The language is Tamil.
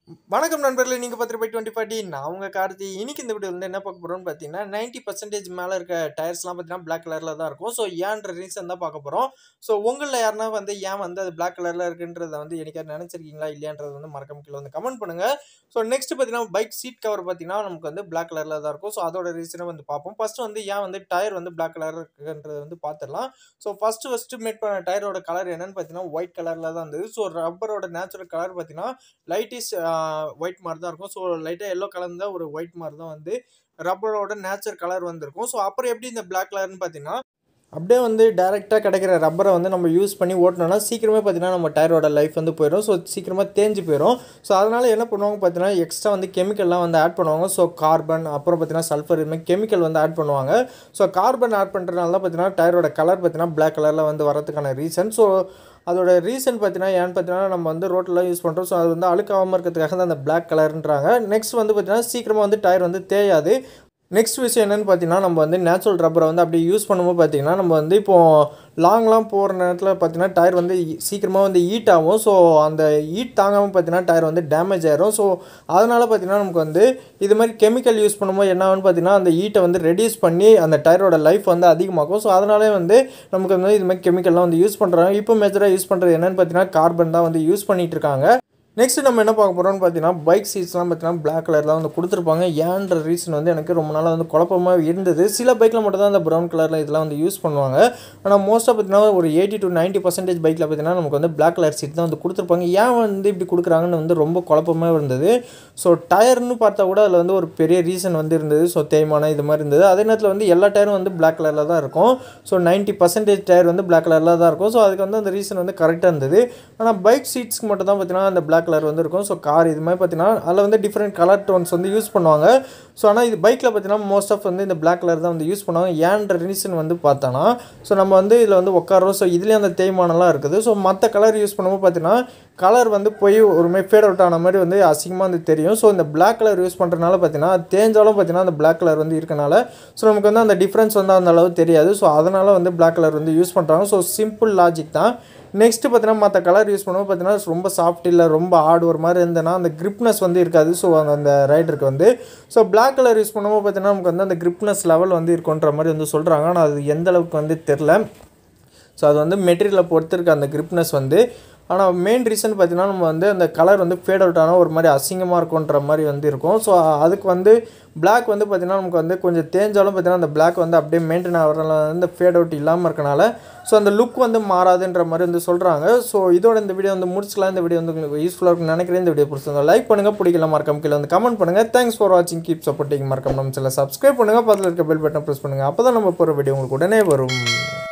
வணக்கம் நண்பர்களே நீங்கள் பத்து ரூபாய் டுவெண்ட்டி ஃபார்ட்டி நான் உங்கள் கார்த்தி இன்னைக்கு இந்த வீடியோ வந்து என்ன பார்க்க போகிறோம்னு பார்த்தீங்கன்னா நைன்ட்டி பர்சன்டேஜ் மேலே இருக்க டயர்ஸ்லாம் பார்த்தீங்கன்னா பிளாக் கலரில் தான் இருக்கும் ஸோ ஏன்ற ரீசன் தான் பார்க்க போகிறோம் ஸோ உங்களில் யாருன்னா வந்து ஏன் வந்து அது பிளாக் கலரில் இருக்குன்றதை வந்து எனக்கு நினச்சிருக்கீங்களா இல்லையான்றது வந்து மறக்காம கீழே வந்து கமெண்ட் பண்ணுங்கள் ஸோ நெக்ஸ்ட் பார்த்தீங்கன்னா பைக் சீட் கவர் பார்த்தீங்கன்னா நமக்கு வந்து பிளாக் கலரில் தான் இருக்கும் ஸோ அதோட ரீசனை வந்து பார்ப்போம் ஃபஸ்ட்டு வந்து ஏன் வந்து டயர் வந்து பிளாக் கலர் இருக்குன்றது வந்து பார்த்துடலாம் ஸோ ஃபஸ்ட்டு ஃபஸ்ட்டு மேட் பண்ண டயரோட கலர் என்னன்னு பார்த்தீங்கன்னா ஒயிட் கலரில் தான் இருந்தது ஸோ ரப்பரோட நேச்சுரல் கலர் பார்த்தீங்கன்னா லைட் இஸ் ஒயிட் மாதிரி தான் இருக்கும் ஸோ லைட்டாக எல்லோ கலர்ந்த ஒரு ஒயிட் மாதிரி தான் வந்து ரப்பரோட நேச்சர் கலர் வந்திருக்கும் ஸோ அப்புறம் எப்படி இந்த பிளாக் கலர்னு பார்த்தீங்கன்னா அப்படியே வந்து டேரெக்டாக கிடைக்கிற ரப்பரை வந்து நம்ம யூஸ் பண்ணி ஓட்டினோம்னா சீக்கிரமே பார்த்தீங்கன்னா நம்ம டயரோட லைஃப் வந்து போயிடும் ஸோ சீக்கிரமாக தேஞ்சு போயிடும் ஸோ அதனால் என்ன பண்ணுவாங்க பார்த்தீங்கன்னா எக்ஸ்ட்ரா வந்து கெமிக்கல்லாம் வந்து ஆட் பண்ணுவாங்க ஸோ கார்பன் அப்புறம் பார்த்தீங்கன்னா சல்ஃபர் இதுமாதிரி கெமிக்கல் வந்து ஆட் பண்ணுவாங்க ஸோ கார்பன் ஆட் பண்ணுறதுனால தான் பார்த்தீங்கன்னா டயரோட கலர் பார்த்தீங்கன்னா பிளாக் கலரில் வந்து வரதுக்கான ரீசன் ஸோ அதோட ரீசன் பார்த்தீங்கன்னா ஏன்னு பார்த்தீங்கன்னா நம்ம வந்து ரோட்டில் யூஸ் பண்ணுறோம் ஸோ அது வந்து அழுக்காகாமல் இருக்கிறதுக்காக தான் அந்த பிளாக் கலர்ன்றாங்க நெக்ஸ்ட் வந்து பார்த்தீங்கன்னா சீக்கிரமாக வந்து டயர் வந்து தேயாது நெக்ஸ்ட் விஷயம் என்னென்னு பார்த்தீங்கன்னா நம்ம வந்து நேச்சுரல் ரப்பரை வந்து அப்படியே யூஸ் பண்ணும்போது பார்த்தீங்கன்னா நம்ம வந்து இப்போது லாங்லாம் போகிற நேரத்தில் பார்த்தீங்கன்னா டயர் வந்து சீக்கிரமாக வந்து ஹீட் ஆகும் ஸோ அந்த ஹீட் தாங்காமல் பார்த்தீங்கன்னா டயர் வந்து டேமேஜ் ஆயிரும் ஸோ அதனால் பார்த்தீங்கன்னா நமக்கு வந்து இது மாதிரி கெமிக்கல் யூஸ் பண்ணும்போது என்ன ஆகும்னு பார்த்தீங்கன்னா அந்த ஹீட்டை வந்து ரெடியூஸ் பண்ணி அந்த டயரோட லைஃப் வந்து அதிகமாகும் ஸோ அதனாலே வந்து நமக்கு வந்து இது மாதிரி கெமிக்கல்லாம் வந்து யூஸ் பண்ணுறாங்க இப்போ மேஜராக யூஸ் பண்ணுறது என்னென்னு பார்த்தீங்கன்னா கார்பன் தான் வந்து யூஸ் பண்ணிகிட்டு இருக்காங்க நெக்ஸ்ட் நம்ம என்ன பார்க்க போகிறோம்னு பார்த்தீங்கன்னா பைக் சீட்ஸ்லாம் பார்த்தீங்கன்னா பிளாக் கலரில் வந்து கொடுத்துருப்பாங்க ஏன்ற ரீசன் வந்து எனக்கு ரொம்ப நாளாக வந்து குழப்பமாக இருந்தது சில பைக்கில் மட்டும் தான் அந்த ப்ரௌன் கலரில் இதெல்லாம் வந்து யூஸ் பண்ணுவாங்க ஆனால் மோஸ்ட்டாக பார்த்தீங்கன்னா ஒரு எயிட்டி டு நைன்ட்டி பர்சன்டேஜ் பைக்கில் பார்த்தீங்கன்னா நமக்கு வந்து பிளாக் கலர் சீட் தான் வந்து கொடுத்துருப்பாங்க ஏன் வந்து இப்படி கொடுக்குறாங்கன்னு வந்து ரொம்ப குழப்பமாக இருந்தது ஸோ டயர்னு பார்த்தா கூட அதில் வந்து ஒரு பெரிய ரீசன் வந்து இருந்தது ஸோ தேய்மானம் இது மாதிரி இருந்தது அதே நேரத்தில் வந்து எல்லா டயரும் வந்து பிளாக் கலரில் தான் இருக்கும் ஸோ நைன்ட்டி பர்சன்டேஜ் டயர் வந்து பிளாக் கலரில் தான் இருக்கும் ஸோ அதுக்கு வந்து அந்த ரீசன் வந்து கரெக்டாக இருந்தது ஆனால் பைக் சீட்ஸ்க்கு மட்டும் தான் பார்த்தீங்கன்னா அந்த பிளாக் கலர் வந்து இருக்கும் ஸோ கார் இது மாதிரி பார்த்தீங்கன்னா அதில் வந்து டிஃப்ரெண்ட் கலர் டோன்ஸ் வந்து யூஸ் பண்ணுவாங்க ஸோ ஆனால் இது பைக்கில் பார்த்தீங்கன்னா மோஸ்ட் ஆஃப் வந்து இந்த பிளாக் கலர் தான் வந்து யூஸ் பண்ணுவாங்க ஏன்ற ரீசன் வந்து பார்த்தோன்னா ஸோ நம்ம வந்து இதில் வந்து உட்காரோம் ஸோ இதுலேயும் அந்த தேய்மானம்லாம் இருக்குது ஸோ மற்ற கலர் யூஸ் பண்ணும்போது பார்த்தீங்கன்னா கலர் வந்து போய் ஒரு மாதிரி ஃபேட் அவுட் ஆன மாதிரி வந்து அசிங்கமாக வந்து தெரியும் ஸோ இந்த பிளாக் கலர் யூஸ் பண்ணுறதுனால பார்த்தீங்கன்னா தேஞ்சாலும் பார்த்தீங்கன்னா அந்த பிளாக் கலர் வந்து இருக்கனால ஸோ நமக்கு வந்து அந்த டிஃப்ரென்ஸ் வந்து அந்த அளவு தெரியாது ஸோ அதனால் வந்து பிளாக் கலர் வந்து யூஸ் பண்ணுறாங்க ஸோ சிம்பிள் லாஜிக் தான் நெக்ஸ்ட்டு பார்த்தீங்கன்னா மற்ற கலர் யூஸ் பண்ணும்போது பார்த்தீங்கன்னா ரொம்ப சாஃப்ட் இல்லை ரொம்ப ஹார்ட் ஒரு மாதிரி இருந்ததுன்னா அந்த கிரிப்னஸ் வந்து இருக்காது ஸோ அந்த ரைடருக்கு வந்து ஸோ பிளாக் கலர் யூஸ் பண்ணும்போது பார்த்தீங்கன்னா நமக்கு வந்து அந்த கிரிப்னஸ் லெவல் வந்து இருக்குன்ற மாதிரி வந்து சொல்கிறாங்க ஆனால் அது எந்த அளவுக்கு வந்து தெரில ஸோ அது வந்து மெட்டீரியலை பொறுத்து இருக்க அந்த கிரிப்னஸ் வந்து ஆனால் மெயின் ரீசன் பார்த்தீங்கன்னா நம்ம வந்து அந்த கலர் வந்து ஃபேட் அவுட் ஆனால் ஒரு மாதிரி அசிங்கமாக இருக்குன்ற மாதிரி வந்து இருக்கும் ஸோ அதுக்கு வந்து பிளாக் வந்து பார்த்திங்கன்னா நமக்கு வந்து கொஞ்சம் தேஞ்சாலும் பார்த்தீங்கன்னா அந்த பிளாக் வந்து அப்படியே மெயின்டைன் ஆகிறதுனால வந்து ஃபேட் அவுட் இல்லாமல் இருக்கனால ஸோ அந்த லுக் வந்து மாறாதுன்ற மாதிரி வந்து சொல்கிறாங்க ஸோ இதோட இந்த வீடியோ வந்து முடிச்சுக்கலாம் இந்த வீடியோ வந்து உங்களுக்கு யூஸ்ஃபுல்லாக இருக்கும்னு நினைக்கிறேன் இந்த வீடியோ பிடிச்சிருந்தோம் லைக் பண்ணுங்கள் பிடிக்கல மறக்காம கீழே வந்து கமெண்ட் பண்ணுங்கள் தேங்க்ஸ் ஃபார் வாட்சிங் கீப் சப்போர்ட்டிங் மறக்காம நம்ம சில சப்ஸ்கிரைப் பண்ணுங்கள் பக்கத்தில் இருக்க பெல் பட்டன் ப்ரெஸ் பண்ணுங்கள் அப்போ தான் நம்ம போகிற வீடியோ உங்களுக்கு உடனே வரும்